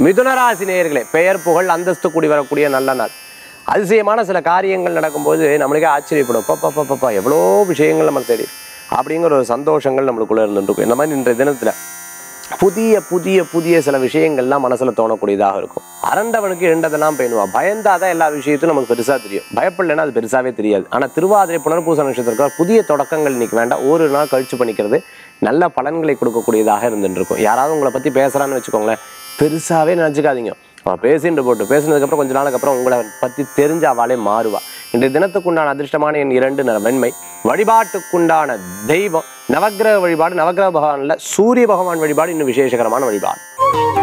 மிதுனராசி நேயர்களே பெயர் புகழ் அந்தஸ்து கூடி வரக்கூடிய நல்ல நாள் அதிசயமான சில காரியங்கள் நடக்கும்போது நம்மளுக்கே ஆச்சரியப்படும் பப்பா பப்பா எவ்வளோ விஷயங்கள் நமக்கு தெரியும் அப்படிங்கிற ஒரு சந்தோஷங்கள் நம்மளுக்குள்ள இருந்துருக்கும் இந்த மாதிரி இன்றைய தினத்துல புதிய புதிய புதிய சில விஷயங்கள்லாம் மனசுல தோணக்கூடியதாக இருக்கும் அரண்டவனுக்கு இரண்டதெல்லாம் பேணுவா பயந்தாதான் எல்லா விஷயத்தையும் நமக்கு பெருசா தெரியும் பயப்படலைன்னா அது பெருசாவே தெரியாது ஆனா திருவாதிரை புனர்பூச நட்சத்திரத்தில் புதிய தொடக்கங்கள் இன்னைக்கு வேண்டாம் ஒரு நாள் கழிச்சு பண்ணிக்கிறது நல்ல பலன்களை கொடுக்கக்கூடியதாக இருந்துட்டு இருக்கும் யாராவது உங்களை பத்தி பேசுறான்னு வச்சுக்கோங்களேன் பெருசாவே நினைச்சுக்காதீங்க அவன் பேசிட்டு போட்டு பேசினதுக்கப்புறம் கொஞ்ச நாளுக்கு அப்புறம் உங்களை பத்தி தெரிஞ்ச அவளே மாறுவா இன்றைய தினத்துக்குண்டான அதிர்ஷ்டமான என் இரண்டு நிற வெண்மை வழிபாட்டுக்குண்டான தெய்வம் நவக்கிரக வழிபாடு நவக்கிரக பகவான்ல சூரிய பகவான் வழிபாடு இன்னும் விசேஷகரமான வழிபாடு